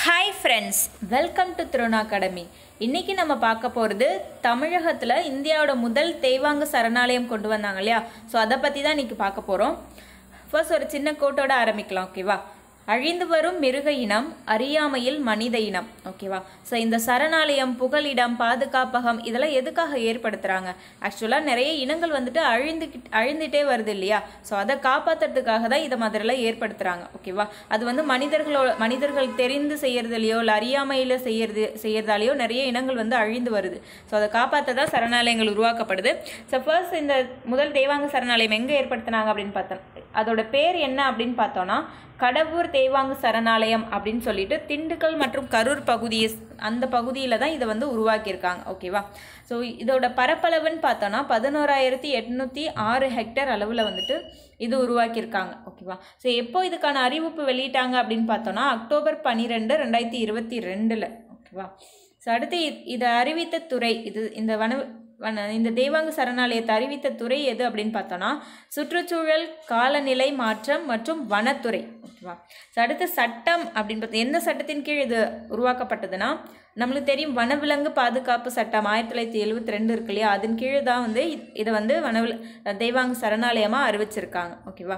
hi friends welcome to Drona academy இன்னைக்கு நம்ம பார்க்க போகிறது தமிழகத்தில் இந்தியாவோட முதல் தேவாங்க சரணாலயம் கொண்டு வந்தாங்க இல்லையா ஸோ அதை பற்றி தான் இன்னைக்கு பார்க்க போகிறோம் ஃபர்ஸ்ட் ஒரு சின்ன கோட்டோட ஆரம்பிக்கலாம் ஓகேவா அழிந்து வரும் மிருக இனம் அறியாமையில் மனித இனம் ஓகேவா ஸோ இந்த சரணாலயம் புகலிடம் பாதுகாப்பகம் இதெல்லாம் எதுக்காக ஏற்படுத்துகிறாங்க ஆக்சுவலாக நிறைய இனங்கள் வந்துட்டு அழிந்து அழிந்துட்டே வருது இல்லையா ஸோ அதை காப்பாற்றுறதுக்காக தான் இதை மாதிரிலாம் ஏற்படுத்துகிறாங்க ஓகேவா அது வந்து மனிதர்களோட மனிதர்கள் தெரிந்து செய்யறதுலையோ இல்லை அறியாமையில் செய்யறது செய்யறதாலேயோ நிறைய இனங்கள் வந்து அழிந்து வருது ஸோ அதை காப்பாற்ற தான் சரணாலயங்கள் உருவாக்கப்படுது ஸோ ஃபர்ஸ்ட் இந்த முதல் தேவாங்க சரணாலயம் எங்கே ஏற்படுத்தினாங்க அப்படின்னு பார்த்தோம் அதோட பேர் என்ன அப்படின்னு பார்த்தோன்னா கடவுர் தேவாங்கு சரணாலயம் அப்படின்னு சொல்லிட்டு திண்டுக்கல் மற்றும் கரூர் பகுதியை அந்த பகுதியில் தான் இதை வந்து உருவாக்கியிருக்காங்க ஓகேவா ஸோ இதோட பரப்பளவுன்னு பார்த்தோன்னா பதினோராயிரத்தி எட்நூற்றி ஆறு ஹெக்டேர் அளவில் வந்துட்டு இது உருவாக்கியிருக்காங்க ஓகேவா ஸோ எப்போ இதுக்கான அறிவிப்பு வெளியிட்டாங்க அப்படின்னு பார்த்தோன்னா அக்டோபர் பன்னிரெண்டு ரெண்டாயிரத்தி இருபத்தி ரெண்டில் ஓகேவா ஸோ அடுத்து இ- இதை அறிவித்த துறை இது இந்த வன வன இந்த தேவாங்க சரணாலயத்தை அறிவித்த துறை எது அப்படின்னு பார்த்தோன்னா சுற்றுச்சூழல் காலநிலை மாற்றம் மற்றும் வனத்துறை ஓகேவா ஸோ அடுத்து சட்டம் அப்படின்னு பார்த்தா எந்த சட்டத்தின் கீழ் இது உருவாக்கப்பட்டதுன்னா நம்மளுக்கு தெரியும் வனவிலங்கு பாதுகாப்பு சட்டம் ஆயிரத்தி தொள்ளாயிரத்தி எழுபத்தி ரெண்டு இருக்கு இல்லையா அதன் கீழ் தான் வந்து இ- இதை வந்து வனவில் தெய்வாங்க சரணாலயமாக அறிவிச்சிருக்காங்க ஓகேவா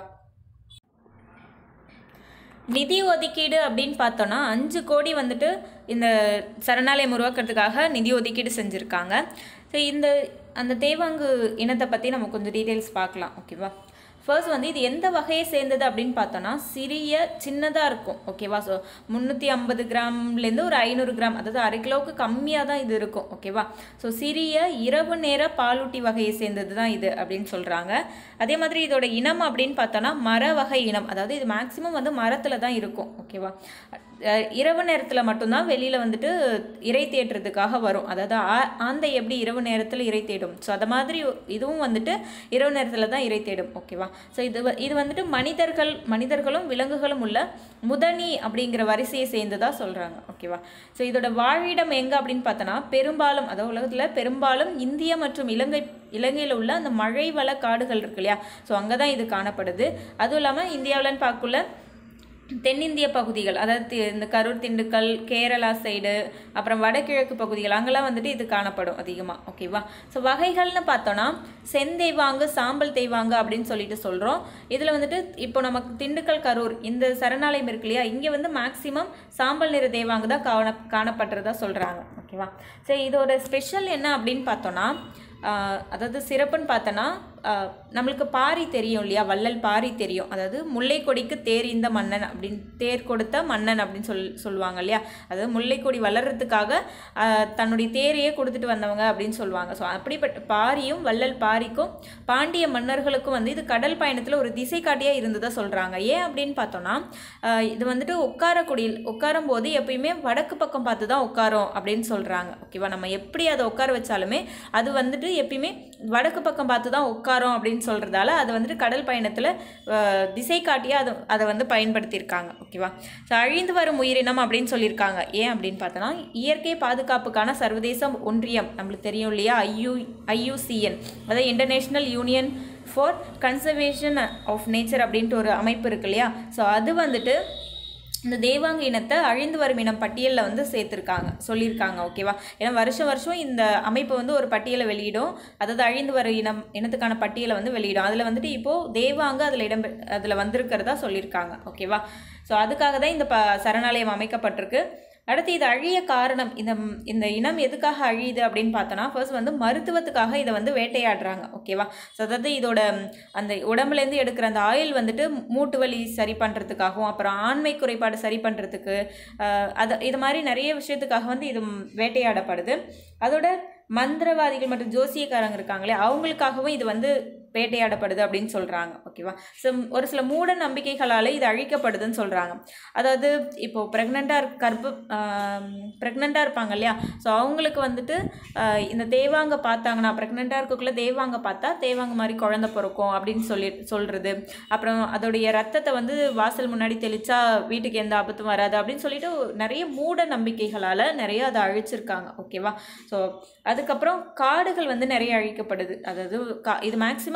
நிதி ஒதுக்கீடு அப்படின்னு பார்த்தோன்னா அஞ்சு கோடி வந்துட்டு இந்த சரணாலயம் உருவாக்குறதுக்காக நிதி ஒதுக்கீடு செஞ்சுருக்காங்க ஸோ இந்த அந்த தேவாங்கு இனத்தை பற்றி நம்ம கொஞ்சம் டீட்டெயில்ஸ் பார்க்கலாம் ஓகேவா ஃபர்ஸ்ட் வந்து இது எந்த வகையை சேர்ந்தது அப்படின்னு பார்த்தோன்னா சிறிய சின்னதாக இருக்கும் ஓகேவா ஸோ முந்நூற்றி ஐம்பது கிராம்லேருந்து ஒரு ஐநூறு கிராம் அதாவது அரை கிலோவுக்கு கம்மியாக தான் இது இருக்கும் ஓகேவா ஸோ சிறிய இரவு நேர பாலூட்டி வகையை சேர்ந்தது தான் இது அப்படின்னு சொல்கிறாங்க அதே மாதிரி இதோட இனம் அப்படின்னு பார்த்தோன்னா மர வகை இனம் அதாவது இது மேக்ஸிமம் வந்து மரத்தில் தான் இருக்கும் ஓகேவா அஹ் இரவு நேரத்தில் மட்டும்தான் வெளியில் வந்துட்டு இறை தேடுறதுக்காக வரும் அதாவது ஆ- ஆந்தை எப்படி இரவு நேரத்தில் இறை தேடும் ஸோ அது மாதிரி இதுவும் வந்துட்டு இரவு நேரத்தில் தான் இறை தேடும் ஓகேவா ஸோ இது வ- இது வந்துட்டு மனிதர்கள் மனிதர்களும் விலங்குகளும் உள்ள முதனி அப்படிங்கிற வரிசையை சேர்ந்ததா சொல்கிறாங்க ஓகேவா ஸோ இதோட வாழிடம் எங்கே அப்படின்னு பார்த்தோன்னா பெரும்பாலும் அதாவது உலகத்தில் பெரும்பாலும் இந்திய மற்றும் இலங்கை இலங்கையில் உள்ள அந்த மழை வள காடுகள் இருக்கு இல்லையா ஸோ அங்கே தான் இது காணப்படுது அதுவும் இல்லாமல் இந்தியாவிலன்னு பார்க்கல தென்னிந்திய பகுதிகள் அதாவது தி- இந்த கரூர் திண்டுக்கல் கேரளா சைடு அப்புறம் வடகிழக்கு பகுதிகள் அங்கெல்லாம் வந்துட்டு இது காணப்படும் அதிகமாக ஓகேவா ஸோ வகைகள்னு பார்த்தோன்னா செந்தெய்வாங்கு சாம்பல் தெய்வாங்கு அப்படின்னு சொல்லிட்டு சொல்கிறோம் இதில் வந்துட்டு இப்போ நமக்கு திண்டுக்கல் கரூர் இந்த சரணாலயம் இருக்கு இல்லையா இங்கே வந்து மேக்ஸிமம் சாம்பல் நிற தேவாங்கு தான் காண காணப்படுறதா சொல்கிறாங்க ஓகேவா சரி இதோட ஸ்பெஷல் என்ன அப்படின்னு பார்த்தோன்னா ஆஹ் அதாவது சிறப்புன்னு பார்த்தோன்னா ஆஹ் நம்மளுக்கு பாரி தெரியும் இல்லையா வள்ளல் பாரி தெரியும் அதாவது முல்லை கொடிக்கு தேர் இந்த மன்னன் அப்படின்னு தேர் கொடுத்த மன்னன் அப்படின்னு சொல் சொல்லுவாங்க இல்லையா அதாவது முல்லை கொடி வளர்றதுக்காக ஆஹ் தன்னுடைய தேரையே கொடுத்துட்டு வந்தவங்க அப்படின்னு சொல்லுவாங்க ஸோ அப்படிப்பட்ட பாரியும் வள்ளல் பாரிக்கும் பாண்டிய மன்னர்களுக்கும் வந்து இது கடல் பயணத்தில் ஒரு திசை காட்டியாக இருந்ததா சொல்கிறாங்க ஏன் அப்படின்னு பார்த்தோன்னா ஆஹ் இது வந்துட்டு உட்காரக்குடியில் உட்காரும் போது எப்பயுமே வடக்கு பக்கம் பார்த்து தான் உட்காரும் அப்படின்னு சொல்கிறாங்க ஓகேவா நம்ம எப்படி அதை உட்கார வச்சாலுமே அது வந்துட்டு எப்பயுமே வடக்கு பக்கம் பார்த்து தான் உட்காரும் அப்படின்னு சொல்கிறதால அது வந்துட்டு கடல் பயணத்தில் திசை காட்டியாக அதை அதை வந்து பயன்படுத்தியிருக்காங்க ஓகேவா ஸோ அழிந்து வரும் உயிரினம் அப்படின்னு சொல்லியிருக்காங்க ஏன் அப்படின்னு பார்த்தோன்னா இயற்கை பாதுகாப்புக்கான சர்வதேச ஒன்றியம் நம்மளுக்கு தெரியும் இல்லையா ஐயூ ஐயூசிஎன் அதாவது international union for conservation of nature அப்படின்ட்டு ஒரு அமைப்பு இருக்கு இல்லையா ஸோ அது வந்துட்டு இந்த தேவாங்க இனத்தை அழிந்து வரும் இனம் பட்டியலில் வந்து சேர்த்துருக்காங்க சொல்லியிருக்காங்க ஓகேவா ஏன்னா வருஷம் வருஷம் இந்த அமைப்பு வந்து ஒரு பட்டியலை வெளியிடும் அதாவது அழிந்து வரும் இனம் இனத்துக்கான பட்டியலை வந்து வெளியிடும் அதில் வந்துட்டு இப்போது தேவாங்க அதில் இடம் அதில் வந்திருக்கிறதா சொல்லியிருக்காங்க ஓகேவா ஸோ அதுக்காக தான் இந்த ப சரணாலயம் அமைக்கப்பட்டிருக்கு அடுத்து இது அழிய காரணம் இந்த இந்த இனம் எதுக்காக அழியுது அப்படின்னு பார்த்தோன்னா ஃபர்ஸ்ட் வந்து மருத்துவத்துக்காக இதை வந்து வேட்டையாடுறாங்க ஓகேவா ஸோ அதாவது இதோட ம், அந்த உடம்புலேருந்து எடுக்கிற அந்த ஆயில் வந்துட்டு மூட்டு வலி சரி பண்ணுறதுக்காகவும் அப்புறம் ஆண்மை குறைபாடு சரி பண்ணுறதுக்கு அது இது மாதிரி நிறைய விஷயத்துக்காக வந்து இது ம், வேட்டையாடப்படுது அதோட மந்திரவாதிகள் மற்றும் ஜோசியக்காரங்க இருக்காங்களே அவங்களுக்காகவும் இது வந்து வேட்டையாடப்படுது அப்படின்னு சொல்கிறாங்க ஓகேவா ஸோ ஒரு சில மூட நம்பிக்கைகளால் இது அழிக்கப்படுதுன்னு சொல்கிறாங்க அதாவது இப்போது ப்ரெக்னெண்ட்டாக கர்ப்ப ப்ரெக்னெண்ட்டாக இருப்பாங்க இல்லையா ஸோ அவங்களுக்கு வந்துட்டு ஆஹ் இந்த தேவாங்க பார்த்தாங்கன்னா ப்ரெக்னெண்ட்டாக இருக்கக்குள்ள தேவாங்க பார்த்தா தேவாங்க மாதிரி குழந்தை பிறக்கும் அப்படின்னு சொல்லி சொல்கிறது அப்புறம் அதோடைய ரத்தத்தை வந்து வாசல் முன்னாடி தெளிச்சா வீட்டுக்கு எந்த ஆபத்தும் வராது அப்படின்னு சொல்லிட்டு நிறைய மூட நம்பிக்கைகளால் நிறைய அதை அழிச்சிருக்காங்க ஓகேவா ஸோ அதுக்கப்புறம் காடுகள் வந்து நிறைய அழிக்கப்படுது அதாவது கா இது மேக்ஸிமம்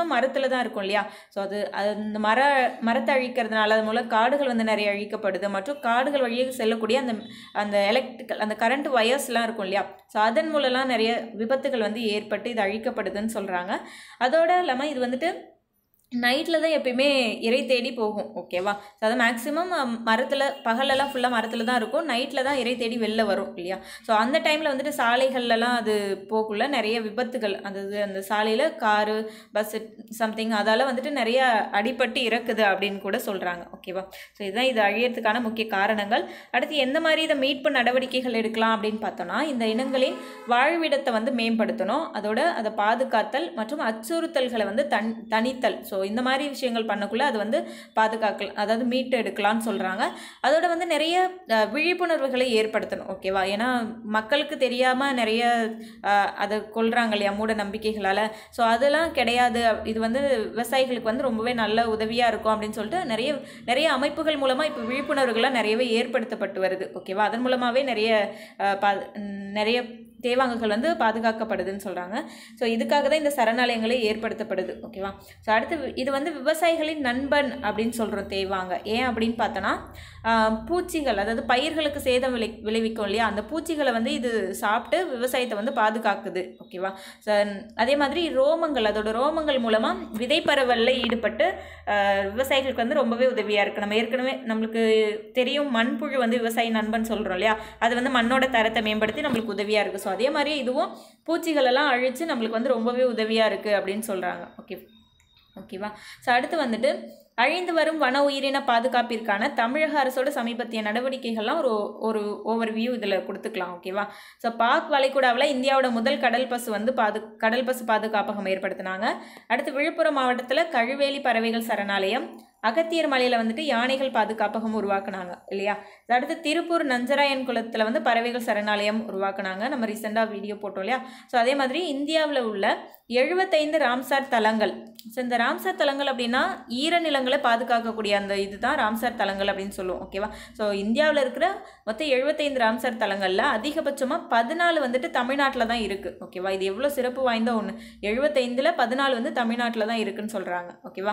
மரத்தில் தான் இருக்கும் இல்லையா ஸோ அது அது அந்த மர மரத்தை அழிக்கிறதுனால அது மூலம் காடுகள் வந்து நிறைய அழிக்கப்படுது மற்றும் காடுகள் வழியாக செல்லக்கூடிய அந்த அந்த எலக்ட்ரிக்கல் அந்த கரண்ட் வயர்ஸ்லாம் இருக்கும் இல்லையா ஸோ அதன் மூலம்லாம் நிறைய விபத்துகள் வந்து ஏற்பட்டு இது அழிக்கப்படுதுன்னு சொல்கிறாங்க அதோட இல்லாமல் இது வந்துட்டு நைட்டில் தான் எப்பயுமே இறை தேடி போகும் ஓகேவா ஸோ அது மேக்ஸிமம் மரத்தில் பகலெல்லாம் ஃபுல்லாக மரத்தில் தான் இருக்கும் நைட்டில் தான் இறை தேடி வெளில வரும் இல்லையா ஸோ அந்த டைமில் வந்துட்டு சாலைகள்லாம் அது போக்குள்ள நிறைய விபத்துகள் அதாவது அந்த சாலையில் காரு பஸ்ஸு சம்திங் அதால் வந்துட்டு நிறைய அடிபட்டு இறக்குது அப்படின்னு கூட சொல்கிறாங்க ஓகேவா ஸோ இதுதான் இது அழியறதுக்கான முக்கிய காரணங்கள் அடுத்து எந்த மாதிரி இதை மீட்பு நடவடிக்கைகள் எடுக்கலாம் அப்படின்னு பார்த்தோன்னா இந்த இனங்களின் வாழ்விடத்தை வந்து மேம்படுத்தணும் அதோட அதை பாதுகாத்தல் மற்றும் அச்சுறுத்தல்களை வந்து தன் தனித்தல் ஸோ இந்த மாதிரி விஷயங்கள் பண்ணக்குள்ள அது வந்து பாதுகாக்கலாம் அதாவது மீட்டு எடுக்கலாம்னு சொல்கிறாங்க அதோட வந்து நிறைய அஹ், விழிப்புணர்வுகளை ஏற்படுத்தணும் ஓகேவா ஏன்னா மக்களுக்கு தெரியாமல் நிறைய அஹ், அதை கொள்கிறாங்க இல்லையா மூட நம்பிக்கைகளால் ஸோ அதெல்லாம் கிடையாது இது வந்து விவசாயிகளுக்கு வந்து ரொம்பவே நல்ல உதவியாக இருக்கும் அப்படின்னு சொல்லிட்டு நிறைய நிறைய அமைப்புகள் மூலமாக இப்போ விழிப்புணர்வுகள்லாம் நிறையவே ஏற்படுத்தப்பட்டு வருது ஓகேவா அதன் மூலமாகவே நிறைய அஹ், பா நிறைய தேவாங்குகள் வந்து பாதுகாக்கப்படுதுன்னு சொல்கிறாங்க ஸோ இதுக்காக தான் இந்த சரணாலயங்களே ஏற்படுத்தப்படுது ஓகேவா ஸோ அடுத்து வி- இது வந்து விவசாயிகளின் நண்பன் அப்படின்னு சொல்கிறோம் தேவாங்க ஏன் அப்படின்னு பார்த்தோன்னா ஆஹ், பூச்சிகள் அதாவது பயிர்களுக்கு சேதம் விளை விளைவிக்கும் இல்லையா அந்த பூச்சிகளை வந்து இது சாப்பிட்டு விவசாயத்தை வந்து பாதுகாக்குது ஓகேவா ஸோ அதே மாதிரி ரோமங்கள் அதோட ரோமங்கள் மூலமாக விதை பரவலில் ஈடுபட்டு ஆஹ், விவசாயிகளுக்கு வந்து ரொம்பவே உதவியாக இருக்குது நம்ம ஏற்கனவே நம்மளுக்கு தெரியும் மண்புழு வந்து விவசாயி நண்பன் சொல்கிறோம் இல்லையா அது வந்து மண்ணோட தரத்தை மேம்படுத்தி நம்மளுக்கு உதவியாக இருக்குது ஸோ அதே மாதிரி இதுவும் பூச்சிகளெல்லாம் அழித்து நம்மளுக்கு வந்து ரொம்பவே உதவியாக இருக்குது அப்படின்னு சொல்கிறாங்க ஓகே ஓகேவா ஸோ அடுத்து வந்துட்டு அழிந்து வரும் வன உயிரின பாதுகாப்பிற்கான தமிழக அரசோட சமீபத்திய நடவடிக்கைகள்லாம் ஒரு ஒரு ஓவர் வியூ இதில் கொடுத்துக்கலாம் ஓகேவா ஸோ பாக் வளைகுடாவில் இந்தியாவோட முதல் கடல் பசு வந்து பாது கடல் பசு பாதுகாப்பகம் ஏற்படுத்தினாங்க அடுத்து விழுப்புரம் மாவட்டத்தில் கழுவேலி பறவைகள் சரணாலயம் அகத்தியர் மலையில் வந்துட்டு யானைகள் பாதுகாப்பகம் உருவாக்குனாங்க இல்லையா அடுத்து திருப்பூர் நஞ்சராயன் குளத்தில் வந்து பறவைகள் சரணாலயம் உருவாக்குனாங்க நம்ம ரீசெண்டாக வீடியோ போட்டோம் இல்லையா ஸோ அதே மாதிரி இந்தியாவில் உள்ள எழுபத்தைந்து ராம்சார் தலங்கள் ஸோ இந்த ராம்சார் தலங்கள் அப்படின்னா ஈரநிலங்களை பாதுகாக்கக்கூடிய அந்த இதுதான் ராம்சார் தலங்கள் அப்படின்னு சொல்லுவோம் ஓகேவா ஸோ இந்தியாவில் இருக்கிற மொத்தம் எழுபத்தைந்து ராம்சார் தலங்களில் அதிகபட்சமாக பதினாலு வந்துட்டு தமிழ்நாட்டில் தான் இருக்குது ஓகேவா இது எவ்வளோ சிறப்பு வாய்ந்த ஒன்று எழுபத்தைந்தில் பதினாலு வந்து தமிழ்நாட்டில் தான் இருக்குன்னு சொல்கிறாங்க ஓகேவா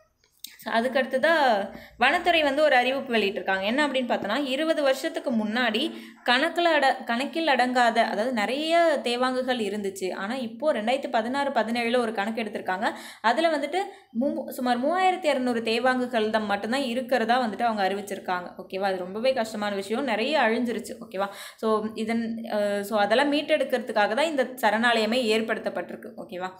ஸோ அதுக்கடுத்ததாக வனத்துறை வந்து ஒரு அறிவிப்பு வெளியிட்டிருக்காங்க என்ன அப்படின்னு பார்த்தோன்னா இருபது வருஷத்துக்கு முன்னாடி கணக்கில் அட கணக்கில் அடங்காத அதாவது நிறைய தேவாங்குகள் இருந்துச்சு ஆனால் இப்போது ரெண்டாயிரத்தி பதினாறு பதினேழில் ஒரு கணக்கு எடுத்திருக்காங்க அதில் வந்துட்டு மூ சுமார் மூவாயிரத்தி இரநூறு தேவாங்குகள் தான் மட்டும்தான் இருக்கிறதா வந்துட்டு அவங்க அறிவிச்சிருக்காங்க ஓகேவா அது ரொம்பவே கஷ்டமான விஷயம் நிறைய அழிஞ்சிருச்சு ஓகேவா ஸோ இதன் ஸோ அதெல்லாம் மீட்டெடுக்கிறதுக்காக தான் இந்த சரணாலயமே ஏற்படுத்தப்பட்டிருக்கு ஓகேவா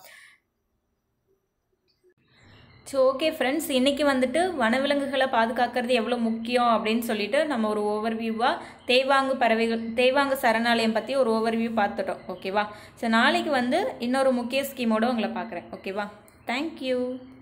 ஸோ ஓகே ஃப்ரெண்ட்ஸ் இன்றைக்கி வந்துட்டு வனவிலங்குகளை பாதுகாக்கிறது எவ்வளோ முக்கியம் அப்படின்னு சொல்லிட்டு நம்ம ஒரு ஓவர்வியூவாக தேவாங்கு பறவைகள் தேவாங்கு சரணாலயம் பற்றி ஒரு ஓவர்வியூ பார்த்துட்டோம் ஓகேவா ஸோ நாளைக்கு வந்து இன்னொரு முக்கிய ஸ்கீமோடு உங்களை பார்க்குறேன் ஓகேவா தேங்க்யூ